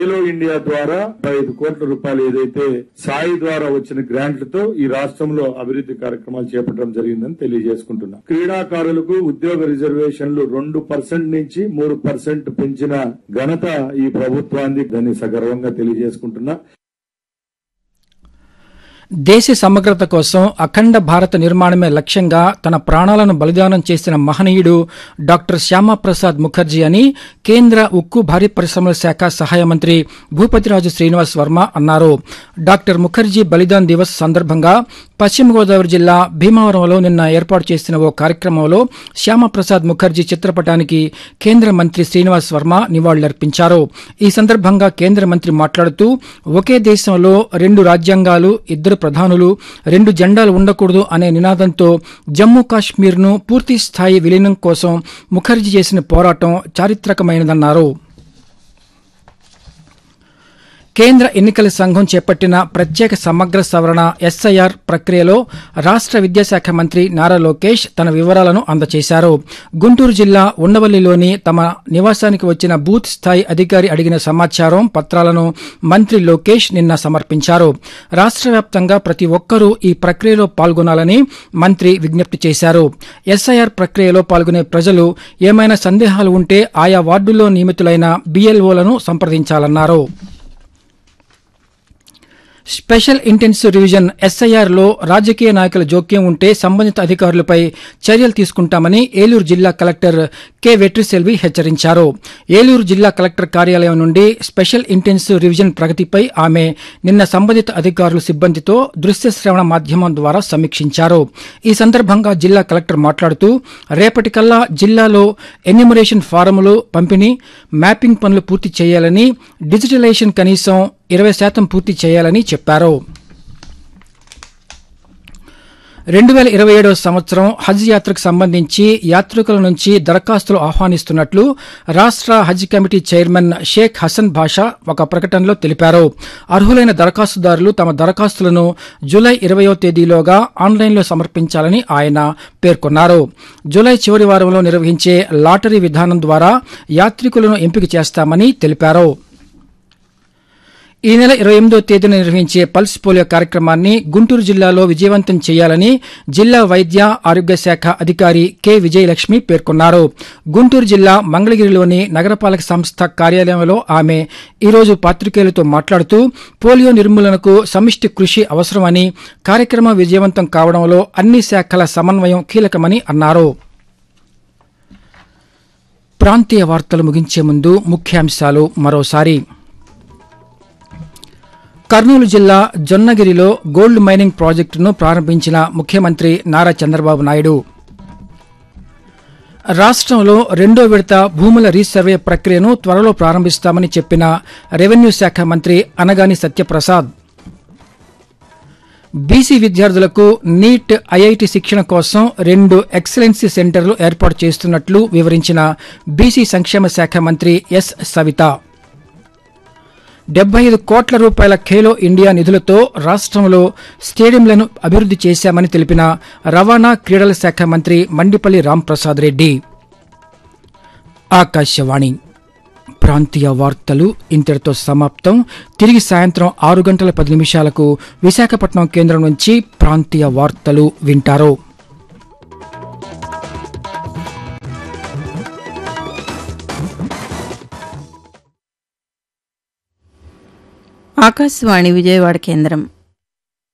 Khelo India ద్వారా ఐదు కోట్ల రూపాయలు ఏదైతే సాయి ద్వారా వచ్చిన గ్రాంట్లతో ఈ రాష్ట్రంలో అభివృద్ధి కార్యక్రమాలు చేపట్టడం జరిగిందని తెలియజేసుకుంటున్నా క్రీడాకారులకు ఉద్యోగ రిజర్వేషన్లు రెండు పర్సెంట్ నుంచి మూడు పర్సెంట్ పెంచిన ఘనత ఈ ప్రభుత్వాన్ని దాన్ని సగర్వంగా తెలియజేసుకుంటున్నా దేశ సమగ్రత కోసం అఖండ భారత నిర్మాణమే లక్ష్యంగా తన ప్రాణాలను బలిదానం చేసిన మహనీయుడు డాక్టర్ శ్యామాప్రసాద్ ముఖర్జీ అని కేంద్ర ఉక్కు భారీ పరిశ్రమల శాఖ సహాయ మంత్రి భూపతిరాజు శ్రీనివాస్ వర్మ అన్నారు డాక్టర్ ముఖర్జీ బలిదాన్ దివస్ సందర్భంగా పశ్చిమ గోదావరి జిల్లా భీమవరంలో నిన్న ఏర్పాటు చేసిన ఓ కార్యక్రమంలో శ్యామప్రసాద్ ముఖర్జీ చిత్రపటానికి కేంద్ర మంత్రి శ్రీనివాస్ వర్మ నివాళులర్పించారు ఈ సందర్భంగా కేంద్ర మంత్రి మాట్లాడుతూ ఒకే దేశంలో రెండు రాజ్యాంగాలు ఇద్దరు ప్రధానులు రెండు జెండాలు ఉండకూడదు అనే నినాదంతో జమ్మూ కాశ్మీర్ను పూర్తి స్థాయి విలీనం కోసం ముఖర్జీ చేసిన పోరాటం చారిత్రకమైనదన్నారు కేంద్ర ఎన్నికల సంఘం చేపట్టిన ప్రత్యేక సమగ్ర సవరణ ఎస్ఐఆర్ ప్రక్రియలో రాష్ట విద్యాశాఖ మంత్రి నారా లోకేష్ తన వివరాలను అందజేశారు గుంటూరు జిల్లా ఉండవల్లిలోని తమ నివాసానికి వచ్చిన బూత్ స్థాయి అధికారి అడిగిన సమాచారం పత్రాలను మంత్రి లోకేష్ నిన్న సమర్పించారు రాష్ట వ్యాప్తంగా ప్రతి ఒక్కరూ ఈ ప్రక్రియలో పాల్గొనాలని మంత్రి విజ్ఞప్తి చేశారు ఎస్ఐఆర్ ప్రక్రియలో పాల్గొనే ప్రజలు ఏమైనా సందేహాలు ఉంటే ఆయా వార్డుల్లో నియమితులైన బీఎల్ఓలను సంప్రదించాలన్నారు స్పెషల్ ఇంటెన్సివ్ రివిజన్ ఎస్ఐఆర్ లో రాజకీయ నాయకుల జోక్యం ఉంటే సంబంధిత అధికారులపై చర్యలు తీసుకుంటామని ఏలూరు జిల్లా కలెక్టర్ కె వెట్రిసెల్వి హెచ్చరించారు ఏలూరు జిల్లా కలెక్టర్ కార్యాలయం నుండి స్పెషల్ ఇంటెన్సివ్ రివిజన్ ప్రగతిపై ఆమె నిన్న సంబంధిత అధికారులు సిబ్బందితో దృశ్య శ్రవణ మాధ్యమం ద్వారా సమీక్షించారు ఈ సందర్భంగా జిల్లా కలెక్టర్ మాట్లాడుతూ రేపటికల్లా జిల్లాలో ఎన్యూమరేషన్ ఫారములు పంపిణీ మ్యాపింగ్ పనులు పూర్తి చేయాలని డిజిటలైజేషన్ కనీసం ఇరవై శాతం పూర్తి చేయాలని చెప్పారు రెండు వేల ఇరవై ఏడవ సంవత్సరం హజ్ యాత్రకు సంబంధించి యాత్రికుల నుంచి దరఖాస్తులు ఆహ్వానిస్తున్నట్లు రాష్ట హజ్ కమిటీ చైర్మన్ షేక్ హసన్ భాషా ఒక ప్రకటనలో తెలిపారు అర్హులైన దరఖాస్తుదారులు తమ దరఖాస్తులను జూలై ఇరవయో తేదీలోగా ఆన్లైన్లో సమర్పించాలని ఆయన పేర్కొన్నారు జూలై చివరి వారంలో నిర్వహించే లాటరీ విధానం ద్వారా యాత్రికులను ఎంపిక చేస్తామని తెలిపారు ఈ నెల ఇరవై ఎనిమిదో తేదీన నిర్వహించే పల్స్ పోలియో కార్యక్రమాన్ని గుంటూరు జిల్లాలో విజయవంతం చేయాలని జిల్లా వైద్య ఆరోగ్య శాఖ అధికారి కె విజయలక్ష్మి పేర్కొన్నారు గుంటూరు జిల్లా మంగళగిరిలోని నగరపాలక సంస్థ కార్యాలయంలో ఆమె ఈరోజు పాత్రికేయులతో మాట్లాడుతూ పోలియో నిర్మూలనకు సమిష్టి కృషి అవసరమని కార్యక్రమం విజయవంతం కావడంలో అన్ని శాఖల సమన్వయం కీలకమని అన్నారు ప్రాంతీయ వార్తలు ముగించే ముందు ముఖ్యాంశాలు మరోసారి కర్నూలు జిల్లా జొన్నగిరిలో గోల్డ్ మైనింగ్ ప్రాజెక్టును ప్రారంభించిన ముఖ్యమంత్రి నారా చంద్రబాబు నాయుడు రాష్ట్రంలో రెండో విడత భూముల రీసర్వే ప్రక్రియను త్వరలో ప్రారంభిస్తామని చెప్పిన రెవెన్యూ శాఖ మంత్రి అనగాని సత్యప్రసాద్ బీసీ విద్యార్థులకు నీట్ ఐఐటి శిక్షణ కోసం రెండు ఎక్సలెన్సీ సెంటర్లు ఏర్పాటు చేస్తున్నట్లు వివరించిన బీసీ సంక్షేమ శాఖ మంత్రి ఎస్ సవిత డెబ్బై ఐదు కోట్ల రూపాయల ఖేలో ఇండియా నిధులతో రాష్ట్రంలో స్టేడియంలను అభివృద్ది చేశామని తెలిపిన రవాణా క్రీడల శాఖ మంత్రి మండిపల్లి రాంప్రసాద్ రెడ్డి ఆకాశవాణి ప్రాంతీయ వార్తలు ఇంతటితో సమాప్తం తిరిగి సాయంత్రం ఆరు గంటల పది నిమిషాలకు విశాఖపట్నం కేంద్రం నుంచి ప్రాంతీయ వార్తలు వింటారు ఆకాశవాణి విజయవాడ కేంద్రం